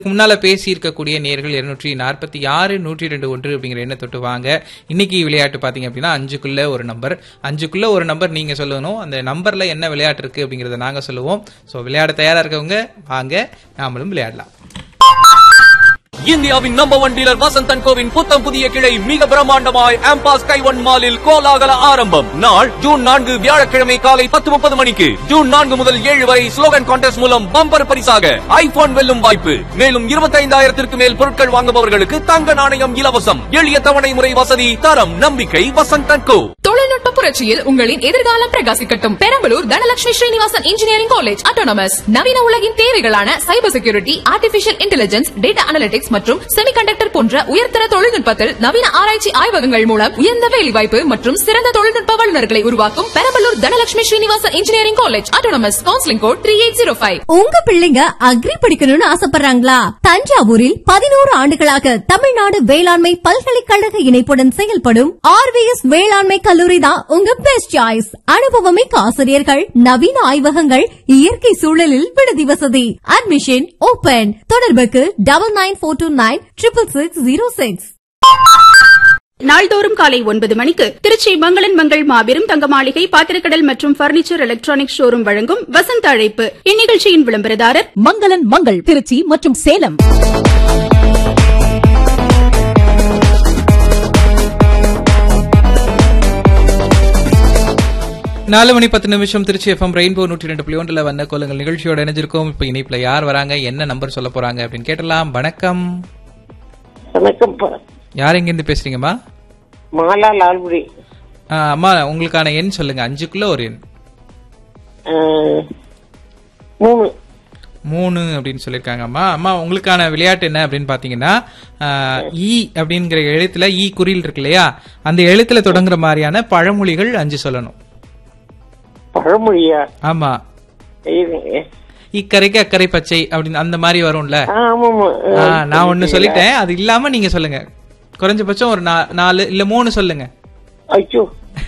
முன்னால பேசி இருக்கக்கூடிய நேர்கள் இருநூற்றி நாற்பத்தி ஆறு நூற்றி ரெண்டு ஒன்று அப்படிங்கிற எண்ணை தொட்டு வாங்க இன்னைக்கு விளையாட்டு பாத்தீங்க அப்படின்னா அஞ்சுக்குள்ள ஒரு நம்பர் அஞ்சுக்குள்ள ஒரு நம்பர் நீங்க சொல்லணும் அந்த நம்பர்ல என்ன விளையாட்டு இருக்கு அப்படிங்கறத நாங்க சொல்லுவோம் சோ விளையாட தயாரா இருக்கவங்க வாங்க நாமளும் விளையாடலாம் இந்தியாவின் number one dealer Vasanth and கோவின் புத்தம் புதிய கிளை மிக பிரம்மாண்டமாய் ஆம்பாஸ் கைவன் மாலில் கோலாகல ஆரம்பம் நாள் ஜூன் நான்கு வியாழக்கிழமை காலை பத்து முப்பது மணிக்கு ஜூன் நான்கு முதல் ஏழு வரை ஸ்லோகன் கான்டெஸ்ட் மூலம் பம்பர் பரிசாக ஐபோன் வெல்லும் வாய்ப்பு மேலும் இருபத்தைந்தாயிரத்திற்கு மேல் பொருட்கள் வாங்குபவர்களுக்கு தங்க நாணயம் இலவசம் எளிய தவணை முறை வசதி தரம் நம்பிக்கை வசந்த் அண்ட் கோ தொழில்நுட்ப புரட்சியில் உங்களின் எதிர்காலம் பிரகாசிக்கட்டும் Perambalur Dhanalakshmi Srinivasan engineering college autonomous நவீன உலகின் தேவைகளான cyber security artificial intelligence data analytics மற்றும் செமிகண்டக்டர் போன்ற உயர்தர தொழில்நுட்பத்தில் நவீன ஆராய்ச்சி ஆய்வகங்கள் மூலம் உயர்ந்த வேலைவாய்ப்பு மற்றும் சிறந்த தொழில்நுட்ப வல்லுநர்களை உருவாக்கும் Perambalur Dhanalakshmi Srinivasan engineering college autonomous counselling code three eight zero five உங்க பிள்ளைங்க அக்ரி படிக்கணும்னு ஆசைப்படுறாங்களா தஞ்சாவூரில் பதினோரு ஆண்டுகளாக தமிழ்நாடு வேளாண்மை பல்கலைக்கழக இணைப்புடன் செயல்படும் ஆர்விஎஸ் வேளாண்மை கல்லூரி தான் உங்க பெஸ்ட் சாய்ஸ் அனுபவமிக்க ஆசிரியர்கள் நவீன ஆய்வகங்கள் இயற்கை சூழலில் விடுதி வசதி அட்மிஷன் ஓபன் தொடர்புக்கு double nine four two nine triple six zero six நாள்தோறும் காலை ஒன்பது மணிக்கு திருச்சி மங்களன் மங்கள் மாபெரும் தங்க மாளிகை பாத்திரக்கடல் மற்றும் பர்னிச்சர் எலக்ட்ரானிக் ஷோரூம் வழங்கும் வசந்த அழைப்பு இந்நிகழ்ச்சியின் விளம்பரதாரர் மங்களன் மங்கள் திருச்சி மற்றும் சேலம் நாலு மணி பத்து நிமிஷம் திருச்சி எஃப்எம் ரெயின்போ நூற்றி ரெண்டு புள்ளி ஒன்றுல வந்த கோலங்கள் நிகழ்ச்சியோட இணைஞ்சிருக்கோம் இப்ப இணைப்புல யார் வராங்க என்ன நம்பர் சொல்ல போறாங்க அப்படின்னு கேட்டலாம் வணக்கம் வணக்கம்ப்பா யார் எங்க இருந்து பேசுறீங்கம்மா மாலா லால்குடி ஆ, அம்மா உங்களுக்கான எண் சொல்லுங்க அஞ்சுக்குள்ள ஒரு எண் அஹ், மூணு மூணு அப்படின்னு சொல்லியிருக்காங்க அம்மா அம்மா உங்களுக்கான விளையாட்டு என்ன அப்படின்னு பாத்தீங்கன்னா ஆ, ஈ அப்படிங்கிற எழுத்துல ஈ குறில் இருக்கு இல்லையா அந்த எழுத்துல தொடங்குற மாதிரியான பழமொழிகள் அஞ்சு சொல்லணும் பழமொழியா ஆமா இருங்க. இக்கரைக்கு அக்கறை பச்சை அப்படின்னு அந்த மாதிரி வரும்ல ஆ, ஆமாமா ஆ, நான் ஒண்ணு சொல்லிட்டேன் அது இல்லாம நீங்க சொல்லுங்க குறைஞ்சபட்சம் ஒரு நா- நாலு இல்ல மூணு சொல்லுங்க ஐயோ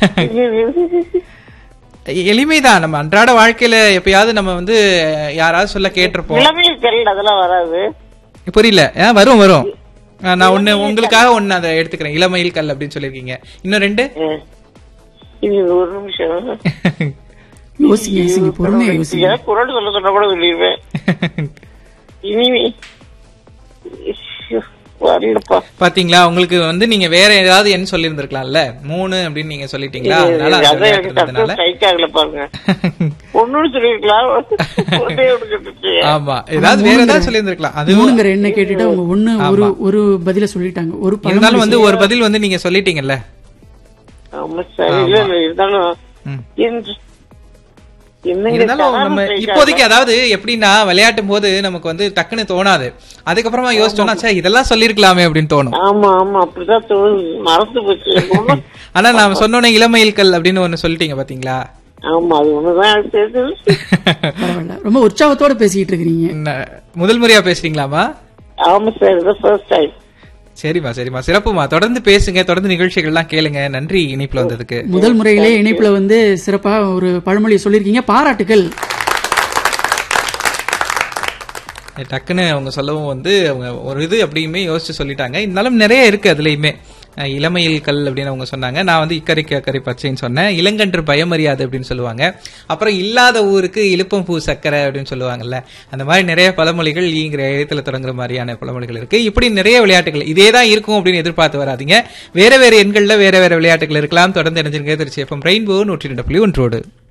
எ- எளிமைதான் நம்ம அன்றாட வாழ்க்கையில எப்பயாவது நம்ம வந்து யாராவது சொல்ல கேட்டிருப்போம் இளமையில் கல் அதெல்லாம் வராது புரியல ஆ, வரும் வரும் ஆ, நான் ஒண்ணு உங்களுக்காக ஒண்ணு அதை எடுத்துக்கிறேன் இளமையில் கல் அப்படின்னு சொல்லிருக்கீங்க இன்னும் ரெண்டு அஹ், இது ஒரு நிமிஷம் யோசிங்க யோசிங்க பொறுமையா யோசிங்க ஏதாவது குரல் சொல்ல சொன்னா கூட சொல்லிடுவேன் இனிமே ஐயோ, வரலப்பா பாத்தீங்களா உங்களுக்கு வந்து நீங்க வேற ஏதாவது எண் சொல்லி இருந்திருக்கலாம்ல மூணு அப்படின்னு நீங்க சொல்லிட்டீங்களா அதனால அந்த அதான் எனக்கு விளையாட்டு இருந்ததுனால சட்டம் ஸ்ட்ரைக் ஆகல பாருங்க ஒண்ணுன்னு சொல்லிருக்கலாம் ஒன்றே ஒன்று ஆமா ஏதாவது வேற ஏதாவது சொல்லி இருந்திருக்கலாம் அது மூணுங்கிற எண்ணை கேட்டுட்டு அவங்க ஒண்ணு ஒரு ஒரு பதில சொல்லிட்டாங்க ஒரு பழமொழி இருந்தாலும் வந்து ஒரு பதில் வந்து நீங்க சொல்லிட்டீங்கல்ல ஆமா சார் இல்ல இல்ல இருந்தாலும் ம். என்று- என்னங்க இருந்தாலும் தராம நம்ம strike இப்போதைக்கு அதாவது எப்படின்னா விளையாட்டும் போது நமக்கு வந்து டக்குன்னு தோணாது அதுக்கப்புறமா யோசிச்சோம்னா சே இதெல்லாம் சொல்லிருக்கலாமே அப்படின்னு தோணும் ஆமா ஆமா அப்படிதான் தோணுது மறந்து போச்சு ஒண்ணும் ஆனா நான் சொன்னோன்னே இளமையில் கல் அப்படின்னு ஒண்ணு சொல்லிட்டீங்க பாத்தீங்களா ஆமா அது ஒண்ணுதான் எனக்கு தெரிஞ்சது பரவாயில்ல ரொம்ப உற்சாகத்தோட பேசிட்டு இருக்கிறீங்க என்ன, முதல் முறையா பேசுறீங்களாமா ஆமா சார் இது ஃபர்ஸ்ட் டைம் சரிம்மா சரிம்மா சிறப்புமா தொடர்ந்து பேசுங்க தொடர்ந்து நிகழ்ச்சிகள்லாம் கேளுங்க நன்றி இணைப்புல வந்ததுக்கு முதல் முறையிலே இணைப்புல வந்து சிறப்பா ஒரு பழமொழியை சொல்லியிருக்கீங்க பாராட்டுகள் டக்குன்னு அவங்க சொல்லவும் வந்து அவங்க ஒரு இது அப்படியுமே யோசிச்சு சொல்லிட்டாங்க இருந்தாலும் நிறைய இருக்கு அதுலயுமே அஹ் இளமையில் கல் அப்படின்னு அவங்க சொன்னாங்க நான் வந்து இக்கரைக்கு அக்கறை பச்சைன்னு சொன்னேன் இளங்கன்று பயமறியாது அப்படின்னு சொல்லுவாங்க அப்புறம் இல்லாத ஊருக்கு இழுப்பம் பூ சக்கரை அப்படின்னு சொல்லுவாங்கல்ல அந்த மாதிரி நிறைய பழமொழிகள் ஈங்கிற எழுத்துல தொடங்குற மாதிரியான பழமொழிகள் இருக்கு இப்படி நிறைய விளையாட்டுகள் இதே தான் இருக்கும் அப்படின்னு எதிர்பார்த்து வராதீங்க வேற வேற எண்கள்ல வேற வேற விளையாட்டுகள் இருக்கலாம் தொடர்ந்து இணைஞ்சிருங்க திருச்சி எஃப்எம் ரெயின்போ நூற்றி ரெண்டு புள்ளி ஒன்றோடு